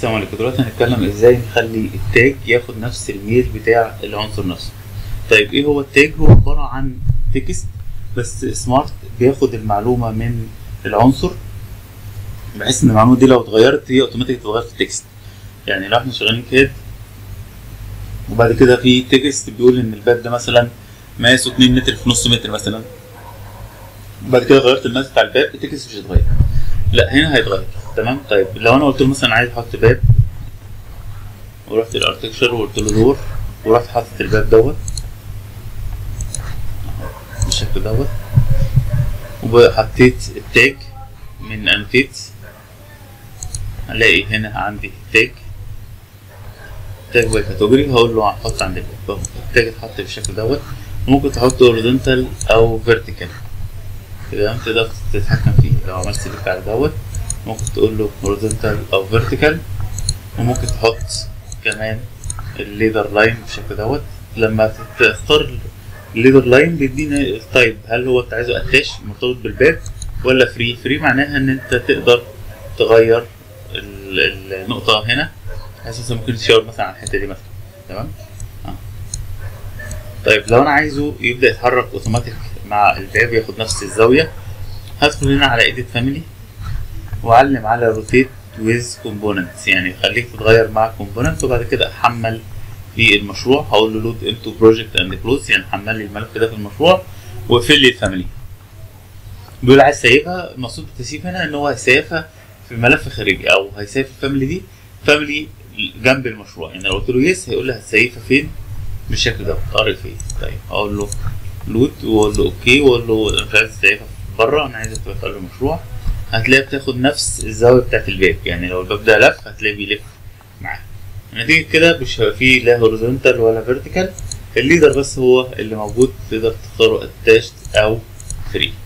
السلام عليكم دلوقتي هنتكلم ازاي نخلي التاج ياخد نفس الميل بتاع العنصر نفسه طيب ايه هو التاج هو عبارة عن تكست بس سمارت بياخد المعلومة من العنصر بحيث ان المعلومة دي لو اتغيرت هي اوتوماتيك تتغير في التكست يعني لو احنا شغالين كاد وبعد كده في تكست بيقول ان الباب ده مثلا مقاسه 2 متر في نص متر مثلا بعد كده غيرت المقاس بتاع الباب التكست مش هيتغير لا هنا هيتغير تمام طيب لو انا قلت له مثلا عايز احط باب ورحت الاركتكشر وقلت له دور ورحت حاطط الباب دوت بالشكل دوت وحطيت التاج من انوتيت هلاقي هنا عندي تاج تاج باي كاتيجوري هقول له هحط عند الباب التاج اتحط بالشكل دوت ممكن تحطه هوريزونتال او فيرتيكال تمام تقدر تتحكم فيه لو عملت سيلكت على دوت ممكن تقول له هوريزونتال او فيرتيكال وممكن تحط كمان الليدر لاين بالشكل دوت لما تختار الليدر لاين بيدينا التايب هل هو انت عايزه اتاش مرتبط بالباب ولا فري فري معناها ان انت تقدر تغير النقطة هنا بحيث مثلا ممكن تشاور مثلا على الحتة دي مثلا تمام آه. طيب لو انا عايزه يبدأ يتحرك اوتوماتيك مع الباب ياخد نفس الزاوية هدخل هنا على ايديت فاميلي واعلم على روتيت ويز كومبوننتس يعني خليك تتغير مع كومبوننت وبعد كده احمل في المشروع هقول له لود انتو بروجكت اند كلوز يعني حمل لي الملف ده في المشروع واقفل لي الفاميلي بيقول عايز سيفها المقصود بالتسييف هنا ان هو هيسيفها في ملف خارجي او هيسيف الفاميلي دي فاميلي جنب المشروع يعني لو قلت له يس هيقول لي هتسيفها فين بالشكل ده ار فين طيب اقول له لود واقول له اوكي واقول له انا مش عايز تسيفها بره انا عايزك تبقى في قلب المشروع هتلاقي بتاخد نفس الزاويه بتاعت الباب يعني لو الباب ده لف هتلاقيه بيلف معاه نتيجة كده مش هيبقى فيه لا هوريزونتال ولا فيرتيكال الليدر بس هو اللي موجود تقدر تختاره اتاشت او فري